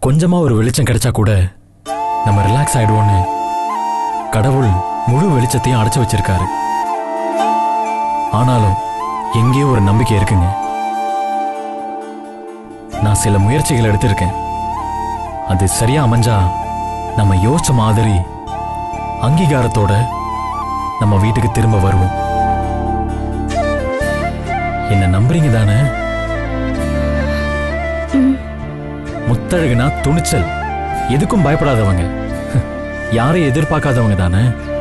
கொஞ்சமா ஒரு வெளிச்சம் கிடைச்சா கூட நம்ம ரிலாக்ஸ் ஆயிடுவோன்னு கடவுள் முழு வெளிச்சத்தையும் அடைச்சு வச்சிருக்காரு ஆனாலும் எங்கேயோ ஒரு நம்பிக்கை இருக்குங்க நான் சில முயற்சிகள் எடுத்திருக்கேன் அது சரியா அமைஞ்சா நம்ம யோசிச்ச மாதிரி அங்கீகாரத்தோட நம்ம வீட்டுக்கு திரும்ப வருவோம் என்ன நம்புறீங்க தானே முத்தழகுனா துணிச்சல் எதுக்கும் பயப்படாதவங்க யாரையும் எதிர்பார்க்காதவங்க தானே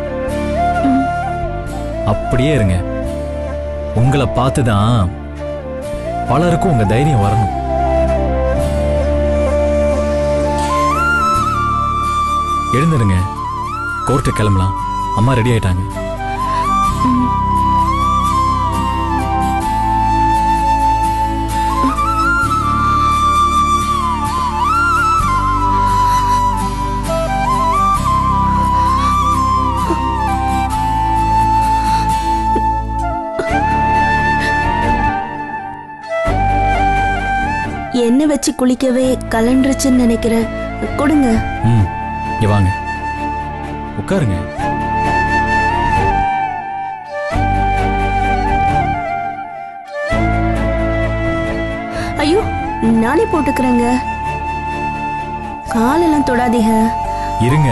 அப்படியே இருங்க உங்களை பார்த்து தான் பலருக்கும் உங்க தைரியம் வரணும் எழுந்துருங்க கோர்ட்டு கிளம்பலாம் அம்மா ரெடி ஆயிட்டாங்க எண்ணெய் வச்சு குளிக்கவே கலண்டுருச்சுன்னு நினைக்கிறேன் கொடுங்க ம் இங்க வாங்க உட்காருங்க ஐயோ நானே போட்டுக்கிறேங்க காலெல்லாம் தொடாதீங்க இருங்க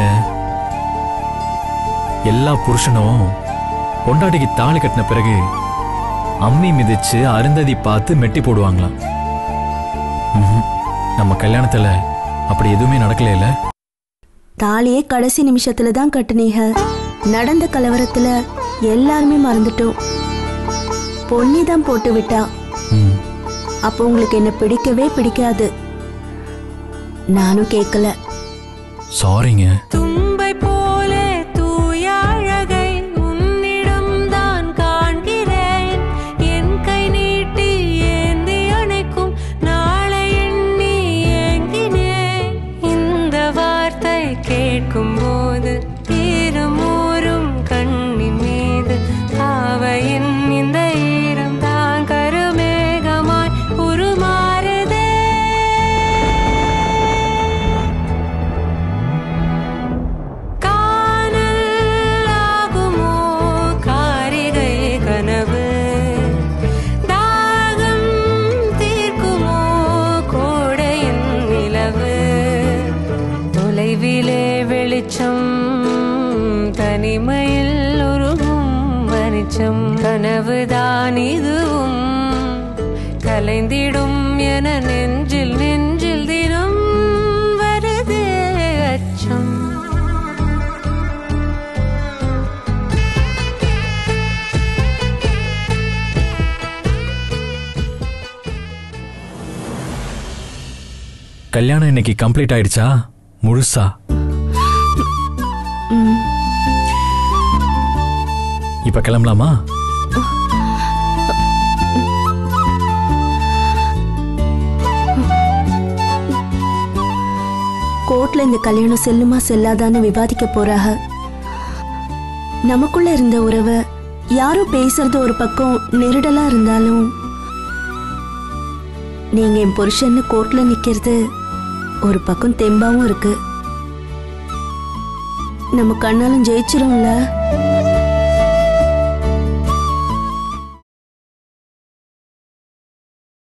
எல்லா புருஷனும் பொண்டாட்டிக்கு தாலி கட்டின பிறகு அம்மி மிதிச்சு அருந்ததி பார்த்து மெட்டி போடுவாங்களாம் ம்ஹும். நம்ம கல்யாணத்துல அப்படி எதுவுமே நடக்கல இல்ல தாலியே கடைசி நிமிஷத்துல தான் கட்டுனீங்க நடந்த கலவரத்துல எல்லாருமே மறந்துட்டோம் பொன்னி தான் போட்டு விட்டா ம். அப்போ உங்களுக்கு என்ன பிடிக்கவே பிடிக்காது நானும் கேட்கல சாரிங்க தும்பை போலே தூய அழகை உன்னிடம் தான் காண்கிறேன் என் கை நீட்டி ஏந்தி அணைக்கும் நாளை எண்ணி ஏங்கினேன் இந்த வார்த்தை கேட்கும் போது ஈரமூரும் கண்ணின் மீது பாவையின் இந்த ஈரம் தான் கருமேகமாய் உருமாறுதே காணல் ஆகுமோ காரிகை கனவு தாகம் தீர்க்குமோ கோடையின் நிலவு தொலைவிலே வெளிச்சம் தனிமையில் உருகும் வனிச்சம் கனவுதான் இதுவும் கலைந்திடும் என நெஞ்சில் நெஞ்சில் தினம் வருதே அச்சம் கல்யாணம் இன்னைக்கு கம்ப்ளீட் ஆயிடுச்சா முழுசா இப்ப கிளம்பலாமா கோர்ட்ல இந்த கல்யாணம் செல்லுமா செல்லாதான்னு விவாதிக்க போறாக நமக்குள்ள இருந்த உறவை யாரோ பேசுறது ஒரு பக்கம் நெருடலா இருந்தாலும் நீங்க என் புருஷன்னு கோர்ட்ல நிக்கிறது ஒரு பக்கம் தெம்பாவும் இருக்கு நம்ம கண்ணாலும் ஜெயிச்சிரும்ல